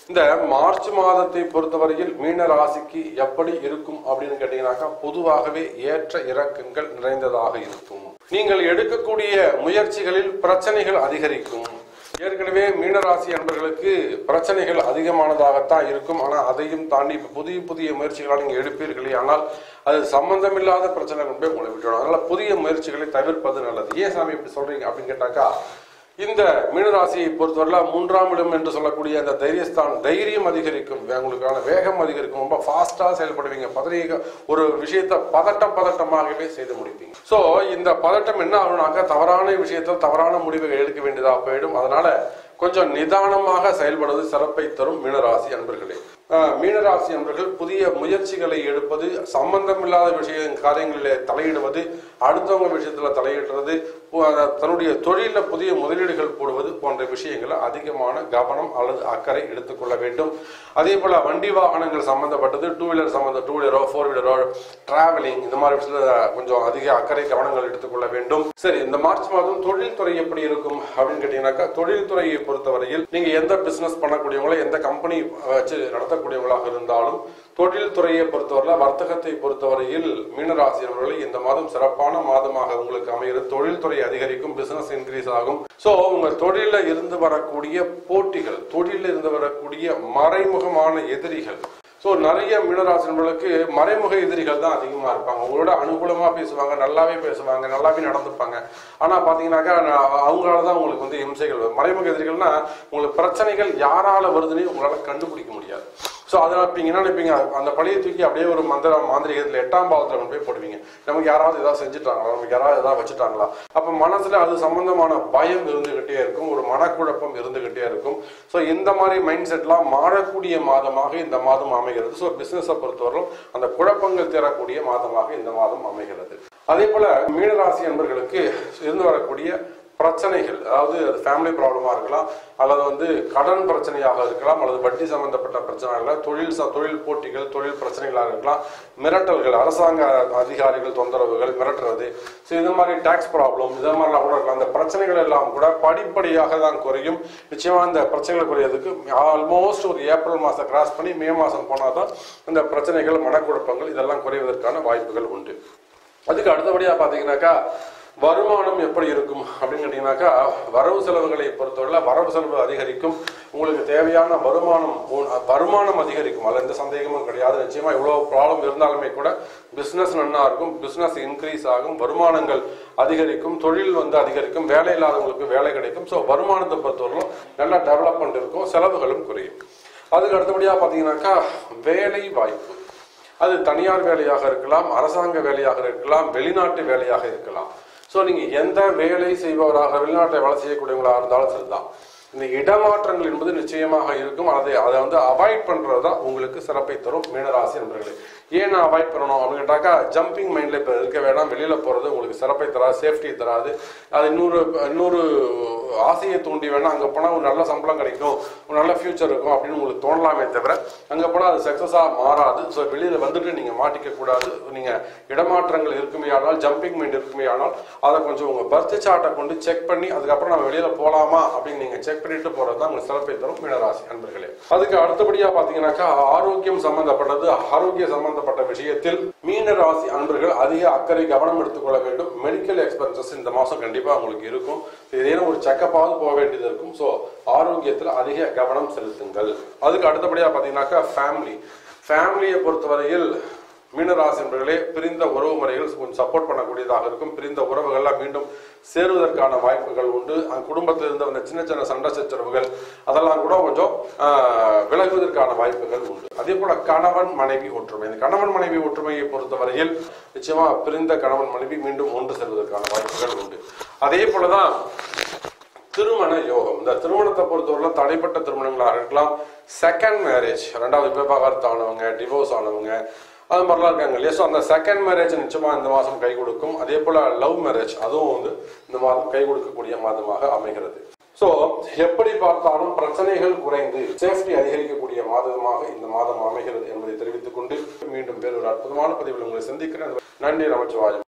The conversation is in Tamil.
இந்த மார்ச் மாதத்தை பொறுத்தவரையில் மீன ராசிக்கு எப்படி இருக்கும் அப்படின்னு கேட்டீங்கன்னாக்கா பொதுவாகவே ஏற்ற இறக்கங்கள் நிறைந்ததாக இருக்கும் நீங்கள் எடுக்கக்கூடிய முயற்சிகளில் பிரச்சனைகள் அதிகரிக்கும் ஏற்கனவே மீனராசி அன்பர்களுக்கு பிரச்சனைகள் அதிகமானதாகத்தான் இருக்கும் ஆனால் அதையும் தாண்டி இப்ப புதிய புதிய முயற்சிகளால் நீங்கள் எடுப்பீர்களே ஆனால் அது சம்பந்தமில்லாத பிரச்சனை கொண்டு போய் உங்களை விட்டுடும் அதனால புதிய முயற்சிகளை தவிர்ப்பது நல்லது ஏன் சாமி இப்படி சொல்றீங்க அப்படின்னு கேட்டாக்கா இந்த மீனராசியை பொறுத்தவரையில மூன்றாம் இடம் என்று சொல்லக்கூடிய அந்த தைரியஸ்தான் தைரியம் அதிகரிக்கும் வே- உங்களுக்கான வேகம் அதிகரிக்கும் ரொம்ப ஃபாஸ்டா செயல்படுவீங்க பதறிக ஒரு விஷயத்தை பதட்டம் பதட்டமாகவே செய்து முடிப்பீங்க சோ இந்த பதட்டம் என்ன ஆகும்னாக்கா தவறான விஷயத்தில் தவறான முடிவுகள் எடுக்க வேண்டியதா போயிடும் அதனால கொஞ்சம் நிதானமாக செயல்படுவது சிறப்பை தரும் மீனராசி அன்பர்களே ஆஹ், மீனராசி அன்பர்கள் புதிய முயற்சிகளை எடுப்பது சம்பந்தமில்லாத விஷய காரியங்களிலே தலையிடுவது அடுத்தவங்க விஷயத்துல தலையிடுறது பு- அத- தன்னுடைய தொழில புதிய முதலீடுகள் போடுவது போன்ற விஷயங்களை அதிகமான கவனம் அல்லது அக்கறை எடுத்துக்கொள்ள வேண்டும் அதே போல வண்டி வாகனங்கள் சம்பந்தப்பட்டது டூ வீலர் சம்பந்த டூ வீலரோ ஃபோர் வீலரோ டிராவலிங் இந்த மாதிரி விஷயத்துல கொஞ்சம் அதிக அக்கறை கவனங்கள் எடுத்துக்கொள்ள வேண்டும் சரி இந்த மார்ச் மாதம் தொழில்துறை எப்படி இருக்கும் அப்படின்னு கேட்டீங்கன்னாக்கா தொழில்துறையை பொறுத்தவரையில் நீங்க எந்த பிசினஸ் பண்ணக்கூடியவங்களோ எந்த கம்பெனி வச்சு நடத்தக்கூடியவங்களாக இருந்தாலும் தொழில்துறையை பொறுத்தவரை வர்த்தகத்தை பொறுத்தவரையில் மீனராசியவர்களை இந்த மாதம் சிறப்பான மாதமாக உங்களுக்கு அமைகிறது தொழில்துறை அதிகரிக்கும் பிசினஸ் இன்க்ரீஸ் ஆகும் சோ உங்க தொழில இருந்து வரக்கூடிய போட்டிகள் தொழில இருந்து வரக்கூடிய மறைமுகமான எதிரிகள் ஸோ நிறைய மீனராசினர்களுக்கு மறைமுக எதிரிகள் தான் அதிகமாக இருப்பாங்க உங்களோட அனுகூலமாக பேசுவாங்க நல்லாவே பேசுவாங்க நல்லாவே நடந்துப்பாங்க ஆனால் பார்த்தீங்கன்னாக்கா நான் அவங்களால தான் உங்களுக்கு வந்து இம்சைகள் வரும் மறைமுக எதிரிகள்னா உங்களுக்கு பிரச்சனைகள் யாரால வருதுன்னு உங்களால் கண்டுபிடிக்க முடியாது ஸோ அதனால் இப்போ என்ன நினைப்பீங்க அந்த பழைய தூக்கி அப்படியே ஒரு மந்திர மாந்திரிகத்தில் எட்டாம் பாவத்தில் கொண்டு போய் போடுவீங்க நமக்கு யாராவது ஏதாவது செஞ்சுட்டாங்களா நமக்கு யாராவது ஏதாவது வச்சுட்டாங்களா அப்போ மனசுல அது சம்பந்தமான பயம் இருந்துகிட்டே இருக்கும் ஒரு மனக்குழப்பம் இருந்துகிட்டே இருக்கும் ஸோ இந்த மாதிரி மைண்ட் செட்லாம் மாறக்கூடிய மாதமாக இந்த மாதம் அமைகிறது ஸோ பிசினஸை பொறுத்தவரையிலும் அந்த குழப்பங்கள் தரக்கூடிய மாதமாக இந்த மாதம் அமைகிறது அதே போல மீனராசி என்பர்களுக்கு இருந்து வரக்கூடிய பிரச்சனைகள் அதாவது அது ஃபேமிலி ப்ராப்ளமாக இருக்கலாம் அல்லது வந்து கடன் பிரச்சனையாக இருக்கலாம் அல்லது வட்டி சம்பந்தப்பட்ட பிரச்சனையாக இருக்கலாம் தொழில் ச- தொழில் போட்டிகள் தொழில் பிரச்சனைகளாக இருக்கலாம் மிரட்டல்கள் அரசாங்க அதிகாரிகள் தொந்தரவுகள் மிரட்டுறது ஸோ இது மாதிரி டாக்ஸ் ப்ராப்ளம் இது மாதிரிலாம் கூட இருக்கலாம் அந்த பிரச்சனைகள் எல்லாம் கூட படிப்படியாக தான் குறையும் நிச்சயமா இந்த பிரச்சனைகள் குறையதுக்கு ஆல்மோஸ்ட் ஒரு ஏப்ரல் மாதம் கிராஸ் பண்ணி மே மாதம் போனால் தான் இந்த பிரச்சனைகள் மனக்குழப்பங்கள் இதெல்லாம் குறைவதற்கான வாய்ப்புகள் உண்டு அதுக்கு அடுத்தபடியாக பார்த்தீங்கன்னாக்கா வருமானம் எப்படி இருக்கும் அப்படின்னு கேட்டீங்கன்னாக்கா வரவு செலவுகளை பொறுத்தவரை வரவு செலவு அதிகரிக்கும் உங்களுக்கு தேவையான வருமானம் உ- வருமானம் அதிகரிக்கும் அதில் எந்த சந்தேகமும் கிடையாது நிச்சயமா இவ்வளோ ப்ராப்ளம் இருந்தாலுமே கூட பிஸ்னஸ் நன்னா இருக்கும் பிஸ்னஸ் இன்க்ரீஸ் ஆகும் வருமானங்கள் அதிகரிக்கும் தொழில் வந்து அதிகரிக்கும் வேலை இல்லாதவங்களுக்கு வேலை கிடைக்கும் ஸோ வருமானத்தை பொறுத்தவரையிலும் நல்லா டெவலப்மெண்ட் இருக்கும் செலவுகளும் குறையும் அதுக்கு அடுத்தபடியாக பார்த்தீங்கன்னாக்கா வேலை வாய்ப்பு அது தனியார் வேலையாக இருக்கலாம் அரசாங்க வேலையாக இருக்கலாம் வெளிநாட்டு வேலையாக இருக்கலாம் ஸோ நீங்க எந்த வேலை செய்பவராக வெளிநாட்டை வேலை செய்யக்கூடியவங்களா இருந்தாலும் சரிதான் இந்த இடமாற்றங்கள் என்பது நிச்சயமாக இருக்கும் அதை அதை வந்து அவாய்ட் பண்றது தான் உங்களுக்கு சிறப்பை தரும் மீனராசி நண்பர்களே ஏன் நான் அவாய்ட் பண்ணணும் அப்படின்னு கேட்டாக்கா ஜம்பிங் மைண்ட்ல இப்போ இருக்க வேணாம் வெளியில போறது உங்களுக்கு சிறப்பை தராது சேஃப்டி தராது அது இன்னொரு இன்னொரு ஆசையை தூண்டி வேணா அங்க போனா ஒரு நல்ல சம்பளம் கிடைக்கும் ஒரு நல்ல ஃபியூச்சர் இருக்கும் அப்படின்னு உங்களுக்கு தோணலாமே தவிர அங்க போனா அது சக்சஸா மாறாது ஸோ வெளியில வந்துட்டு நீங்க மாட்டிக்க கூடாது நீங்க இடமாற்றங்கள் இருக்குமே ஆனால் ஜம்பிங் மைண்ட் இருக்குமே ஆனால் அதை கொஞ்சம் உங்க பர்த் சார்ட்டை கொண்டு செக் பண்ணி அதுக்கப்புறம் நம்ம வெளியில போலாமா அப்படின்னு நீங்க செக் பண்ணிட்டு போறது தான் உங்களுக்கு சிறப்பை தரும் மீனராசி அன்பர்களே அதுக்கு அடுத்தபடியா பாத்தீங்கன்னாக்கா ஆரோக்கியம் சம்பந்தப்பட்டது ஆரோக்கிய சம்பந்தப்பட்ட விஷயத்தில் மீனராசி அன்பர்கள் அதிக அக்கறை கவனம் எடுத்துக்கொள்ள வேண்டும் மெடிக்கல் எக்ஸ்பென்சஸ் இந்த மாசம் கண்டிப்பா உங்களுக்கு இருக்கும் ஏதேனும் ஒரு செக்கப்பாவது போக வேண்டியது இருக்கும் ஸோ ஆரோக்கியத்தில் அதிக கவனம் செலுத்துங்கள் அதுக்கு அடுத்தபடியா பாத்தீங்கன்னாக்கா ஃபேமிலி ஃபேமிலியை பொறுத்தவரையில் மீனராசி என்பர்களே பிரிந்த உறவு முறைகள் கொஞ்சம் சப்போர்ட் பண்ணக்கூடியதாக இருக்கும் பிரிந்த உறவுகள்லாம் மீண்டும் சேருவதற்கான வாய்ப்புகள் உண்டு அந்த குடும்பத்தில் இருந்த அந்த சின்ன சின்ன சண்டை சச்சரவுகள் அதெல்லாம் கூட கொஞ்சம் ஆஹ், விலகுவதற்கான வாய்ப்புகள் உண்டு அதே போல கணவன் மனைவி ஒற்றுமை இந்த கணவன் மனைவி ஒற்றுமையை பொறுத்தவரையில் நிச்சயமா பிரிந்த கணவன் மனைவி மீண்டும் ஒன்று செல்வதற்கான வாய்ப்புகள் உண்டு அதே போலதான் திருமண யோகம் இந்த திருமணத்தை பொறுத்தவரை தடைப்பட்ட திருமணங்களாக இருக்கலாம் செகண்ட் மேரேஜ் ரெண்டாவது விவாகரத்து ஆனவங்க டிவோர்ஸ் ஆனவங்க அது மாதிரிலாம் இருக்காங்க இல்லையா ஸோ அந்த செகண்ட் மேரேஜ் நிச்சயமா இந்த மாதம் கை கொடுக்கும் அதே போல லவ் மேரேஜ் அதுவும் வந்து இந்த மாதம் கை கொடுக்கக்கூடிய மாதமாக அமைகிறது ஸோ எப்படி பார்த்தாலும் பிரச்சனைகள் குறைந்து சேஃப்டி அதிகரிக்கக்கூடிய மாதமாக இந்த மாதம் அமைகிறது என்பதை தெரிவித்துக் கொண்டு மீண்டும் வேறு ஒரு அற்புதமான பதிவில் உங்களை சந்திக்கிறேன் நன்றி நமச்சிவாயம்